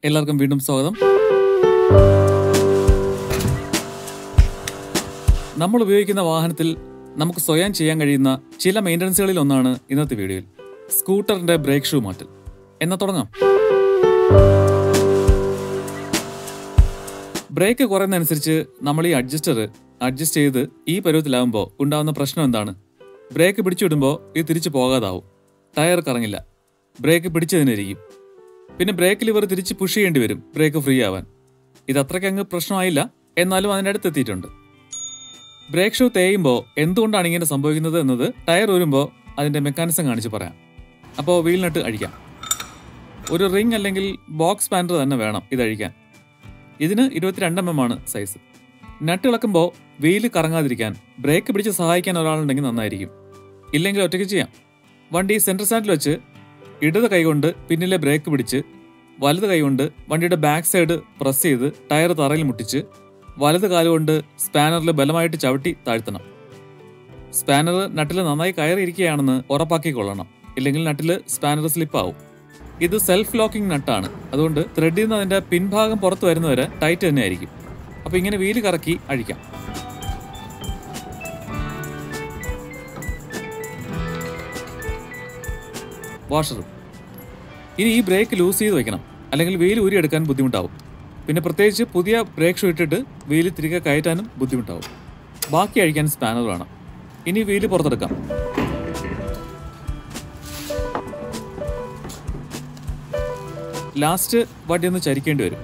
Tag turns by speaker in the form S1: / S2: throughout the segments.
S1: എല്ലാവർക്കും വീണ്ടും സ്വാഗതം നമ്മൾ ഉപയോഗിക്കുന്ന വാഹനത്തിൽ നമുക്ക് സ്വയം ചെയ്യാൻ കഴിയുന്ന ചില മെയിൻ്റനൻസുകളിൽ ഒന്നാണ് ഇന്നത്തെ വീഡിയോയിൽ സ്കൂട്ടറിന്റെ ബ്രേക്ക് ഷൂ മാറ്റൽ എന്നാ തുടങ്ങാം ബ്രേക്ക് കുറയുന്നതനുസരിച്ച് നമ്മൾ ഈ അഡ്ജസ്റ്റർ അഡ്ജസ്റ്റ് ചെയ്ത് ഈ പരുവത്തിലാകുമ്പോൾ ഉണ്ടാകുന്ന പ്രശ്നം എന്താണ് ബ്രേക്ക് പിടിച്ചുവിടുമ്പോൾ ഇത് തിരിച്ചു പോകാതാവും ടയർ കറങ്ങില്ല ബ്രേക്ക് പിടിച്ചതിനിരിക്കും പിന്നെ ബ്രേക്ക് ലിവർ തിരിച്ച് പുഷ് ചെയ്യേണ്ടി വരും ബ്രേക്ക് ഫ്രീ ആവാൻ ഇത് അത്രയ്ക്ക് അങ്ങ് പ്രശ്നമായില്ല എന്നാലും അതിൻ്റെ അടുത്ത് എത്തിയിട്ടുണ്ട് ബ്രേക്ക് ഷൂ തേയുമ്പോൾ എന്തുകൊണ്ടാണ് ഇങ്ങനെ സംഭവിക്കുന്നത് എന്നത് ടയർ ഊരുമ്പോൾ അതിൻ്റെ മെക്കാനിസം കാണിച്ച് പറയാം അപ്പോൾ വീൽ നട്ട് അഴിക്കാം ഒരു റിംഗ് അല്ലെങ്കിൽ ബോക്സ് പാൻഡർ തന്നെ വേണം ഇത് അഴിക്കാൻ ഇതിന് ഇരുപത്തിരണ്ട് എം എം ആണ് സൈസ് നട്ട് ഇളക്കുമ്പോൾ വീല് കറങ്ങാതിരിക്കാൻ ബ്രേക്ക് പിടിച്ച് സഹായിക്കാൻ ഒരാളുണ്ടെങ്കിൽ നന്നായിരിക്കും ഇല്ലെങ്കിൽ ഒറ്റയ്ക്ക് ചെയ്യാം വണ്ടി സെൻട്രൽ സ്റ്റാൻഡിൽ വെച്ച് ഇടത് കൈകൊണ്ട് പിന്നിലെ ബ്രേക്ക് പിടിച്ച് വലത് കൈകൊണ്ട് വണ്ടിയുടെ ബാക്ക് സൈഡ് പ്രസ് ചെയ്ത് ടയർ തറയിൽ മുട്ടിച്ച് വലത് കാലുകൊണ്ട് സ്പാനറിൽ ബലമായിട്ട് ചവിട്ടി താഴ്ത്തണം സ്പാനർ നട്ടിൽ നന്നായി കയറിയിരിക്കുകയാണെന്ന് ഉറപ്പാക്കിക്കൊള്ളണം ഇല്ലെങ്കിൽ നട്ടിൽ സ്പാനർ സ്ലിപ്പാവും ഇത് സെൽഫ് ലോക്കിംഗ് നട്ടാണ് അതുകൊണ്ട് ത്രെഡിൽ നിന്ന് അതിന്റെ പിൻഭാഗം പുറത്തു വരുന്നവരെ ടൈറ്റ് തന്നെ ആയിരിക്കും അപ്പൊ ഇങ്ങനെ വീല് കറക്കി അഴിക്കാം വാഷറും ഇനി ഈ ബ്രേക്ക് ലൂസ് ചെയ്ത് വെക്കണം അല്ലെങ്കിൽ വീൽ ഊരിയെടുക്കാൻ ബുദ്ധിമുട്ടാവും പിന്നെ പ്രത്യേകിച്ച് പുതിയ ബ്രേക്ക് ഷൂ ഇട്ടിട്ട് വീല് തിരികെ കയറ്റാനും ബുദ്ധിമുട്ടാവും ബാക്കി അഴിക്കാൻ സ്പാനർ വേണം ഇനി വീല് പുറത്തെടുക്കാം ലാസ്റ്റ് വണ്ടി ഒന്ന് ചരിക്കേണ്ടി വരും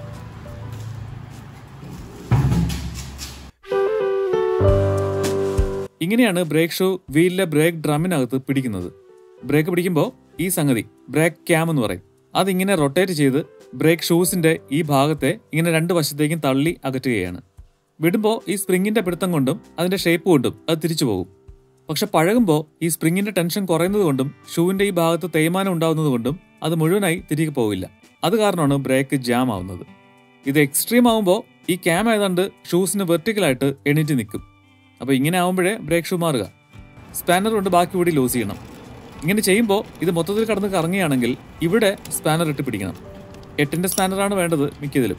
S1: ഇങ്ങനെയാണ് ബ്രേക്ക് ഷൂ വീലിലെ ബ്രേക്ക് ഡ്രമ്മിനകത്ത് പിടിക്കുന്നത് ബ്രേക്ക് പിടിക്കുമ്പോൾ ഈ സംഗതി ബ്രേക്ക് ക്യാം എന്ന് പറയും അതിങ്ങനെ റൊട്ടേറ്റ് ചെയ്ത് ബ്രേക്ക് ഷൂസിന്റെ ഈ ഭാഗത്തെ ഇങ്ങനെ രണ്ട് വശത്തേക്കും തള്ളി അകറ്റുകയാണ് വിടുമ്പോൾ ഈ സ്പ്രിങ്ങിന്റെ പിടുത്തം കൊണ്ടും അതിന്റെ ഷേപ്പ് കൊണ്ടും അത് തിരിച്ചു പോകും പക്ഷെ പഴകുമ്പോൾ ഈ സ്പ്രിങ്ങിന്റെ ടെൻഷൻ കുറയുന്നത് കൊണ്ടും ഷൂവിന്റെ ഈ ഭാഗത്ത് തേയ്മാനം ഉണ്ടാവുന്നത് കൊണ്ടും അത് മുഴുവനായി തിരികെ പോകില്ല അത് കാരണമാണ് ബ്രേക്ക് ജാം ആവുന്നത് ഇത് എക്സ്ട്രീം ആവുമ്പോൾ ഈ ക്യാം ഏതാണ്ട് ഷൂസിന് വെർട്ടിക്കലായിട്ട് എണീറ്റ് നിൽക്കും അപ്പോൾ ഇങ്ങനെ ആവുമ്പോഴേ ബ്രേക്ക് ഷൂ മാറുക സ്പാനർ കൊണ്ട് ബാക്കി കൂടി ലൂസ് ചെയ്യണം ഇങ്ങനെ ചെയ്യുമ്പോൾ ഇത് മൊത്തത്തിൽ കടന്ന് കറങ്ങുകയാണെങ്കിൽ ഇവിടെ സ്പാനർ ഇട്ട് പിടിക്കണം എട്ടിന്റെ സ്പാനറാണ് വേണ്ടത് മിക്കതിലും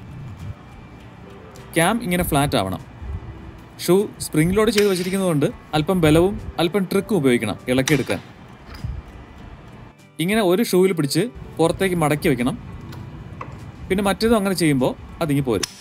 S1: ക്യാം ഇങ്ങനെ ഫ്ലാറ്റ് ആവണം ഷൂ സ്പ്രിംഗ് ലോഡ് ചെയ്ത് വെച്ചിരിക്കുന്നതുകൊണ്ട് അല്പം ബലവും അല്പം ട്രിക്കും ഉപയോഗിക്കണം ഇളക്കിയെടുക്കാൻ ഇങ്ങനെ ഒരു ഷൂവിൽ പിടിച്ച് പുറത്തേക്ക് മടക്കി വെക്കണം പിന്നെ മറ്റേതും അങ്ങനെ ചെയ്യുമ്പോൾ അതിങ്ങി പോരും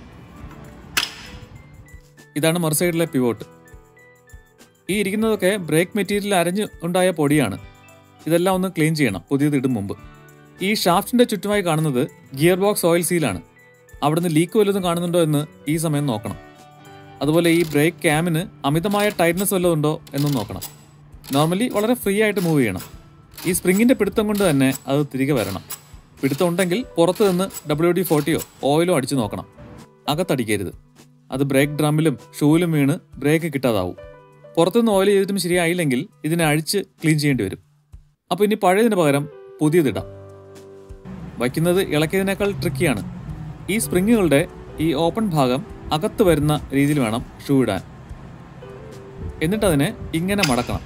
S1: ഇതാണ് മറുസൈഡിലെ പിവോട്ട് ഈ ഇരിക്കുന്നതൊക്കെ ബ്രേക്ക് മെറ്റീരിയൽ അരഞ്ഞ് ഉണ്ടായ പൊടിയാണ് ഇതെല്ലാം ഒന്ന് ക്ലീൻ ചെയ്യണം പുതിയത് ഇടും മുമ്പ് ഈ ഷാഫ്റ്റിന്റെ ചുറ്റുമായി കാണുന്നത് ഗിയർ ബോക്സ് ഓയിൽ സീലാണ് അവിടുന്ന് ലീക്ക് വല്ലതും കാണുന്നുണ്ടോ എന്ന് ഈ സമയം നോക്കണം അതുപോലെ ഈ ബ്രേക്ക് ക്യാമിന് അമിതമായ ടൈറ്റ്നസ് വല്ലതും ഉണ്ടോ എന്നും നോക്കണം നോർമലി വളരെ ഫ്രീ ആയിട്ട് മൂവ് ചെയ്യണം ഈ സ്പ്രിങ്ങിന്റെ പിടുത്തം കൊണ്ട് തന്നെ അത് തിരികെ വരണം പിടുത്തം ഉണ്ടെങ്കിൽ പുറത്ത് നിന്ന് ഡബ്ല്യു ഡി ഫോർട്ടിയോ ഓയിലോ അടിച്ചു നോക്കണം അകത്തടിക്കരുത് അത് ബ്രേക്ക് ഡ്രമ്മിലും ഷൂവിലും വീണ് ബ്രേക്ക് കിട്ടാതാവും പുറത്തുനിന്ന് ഓയിൽ ചെയ്തിട്ടും ശരിയായില്ലെങ്കിൽ ഇതിനെ അഴിച്ച് ക്ലീൻ ചെയ്യേണ്ടി വരും അപ്പോൾ ഇനി പഴയതിന് പകരം പുതിയതിടാം വയ്ക്കുന്നത് ഇളക്കിയതിനേക്കാൾ ട്രിക്കിയാണ് ഈ സ്പ്രിങ്ങുകളുടെ ഈ ഓപ്പൺ ഭാഗം അകത്ത് വരുന്ന രീതിയിൽ വേണം ഷൂ ഇടാൻ എന്നിട്ട് അതിനെ ഇങ്ങനെ മടക്കണം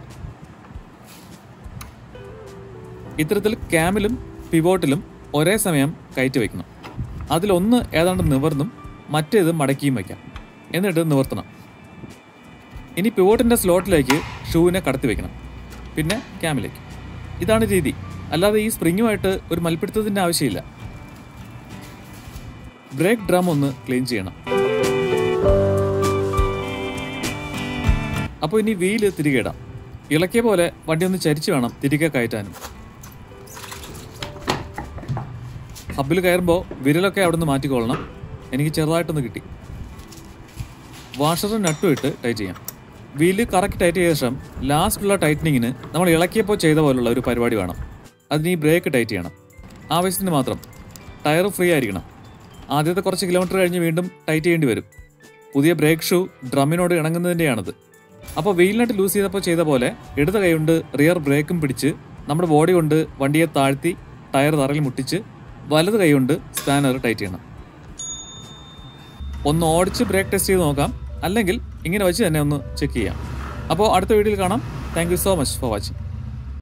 S1: ഇത്തരത്തിൽ ക്യാമിലും പിവോട്ടിലും ഒരേ സമയം കയറ്റി വയ്ക്കണം അതിലൊന്ന് ഏതാണ്ട് നിവർന്നും മറ്റേത് മടക്കിയും വയ്ക്കാം എന്നിട്ട് നിവർത്തണം ഇനി പിവോട്ടിന്റെ സ്ലോട്ടിലേക്ക് ഷൂവിനെ കടത്തി വെക്കണം പിന്നെ ക്യാമിലേക്ക് ഇതാണ് രീതി അല്ലാതെ ഈ സ്പ്രിങ്ങുമായിട്ട് ഒരു മൽപ്പിടുത്തത്തിന്റെ ആവശ്യമില്ല ബ്രേക്ക് ഡ്രം ഒന്ന് ക്ലീൻ ചെയ്യണം അപ്പോൾ ഇനി വീല് തിരികെ ഇടാം ഇളക്കിയ പോലെ വണ്ടി ഒന്ന് ചരിച്ചു വേണം തിരികെ കയറ്റാനും ഹബിൽ കയറുമ്പോൾ വിരലൊക്കെ അവിടെ നിന്ന് മാറ്റിക്കൊള്ളണം എനിക്ക് ചെറുതായിട്ടൊന്ന് കിട്ടി വാഷറും നട്ടും ഇട്ട് ടൈറ്റ് ചെയ്യാം വീല് കറക്റ്റ് ടൈറ്റ് ചെയ്ത ശേഷം ലാസ്റ്റുള്ള ടൈറ്റനിങ്ങിന് നമ്മൾ ഇളക്കിയപ്പോൾ ചെയ്ത പോലുള്ള ഒരു പരിപാടി വേണം അതിന് ഈ ബ്രേക്ക് ടൈറ്റ് ചെയ്യണം ആവശ്യത്തിന് മാത്രം ടയർ ഫ്രീ ആയിരിക്കണം ആദ്യത്തെ കുറച്ച് കിലോമീറ്റർ കഴിഞ്ഞ് വീണ്ടും ടൈറ്റ് ചെയ്യേണ്ടി വരും പുതിയ ബ്രേക്ക് ഷൂ ഡ്രമ്മിനോട് ഇണങ്ങുന്നതിൻ്റെയാണത് അപ്പോൾ വീൽ നട്ട് ലൂസ് ചെയ്തപ്പോൾ ചെയ്ത പോലെ ഇടത് കൈ കൊണ്ട് റിയർ ബ്രേക്കും പിടിച്ച് നമ്മുടെ ബോഡി കൊണ്ട് വണ്ടിയെ താഴ്ത്തി ടയർ തറയിൽ മുട്ടിച്ച് വലത് കൈ കൊണ്ട് സ്പാനർ ടൈറ്റ് ചെയ്യണം ഒന്ന് ഓടിച്ച് ബ്രേക്ക് ടെസ്റ്റ് ചെയ്ത് നോക്കാം അല്ലെങ്കിൽ ഇങ്ങനെ വെച്ച് തന്നെ ഒന്ന് ചെക്ക് ചെയ്യാം അപ്പോൾ അടുത്ത വീഡിയോയിൽ കാണാം thank you so much for watching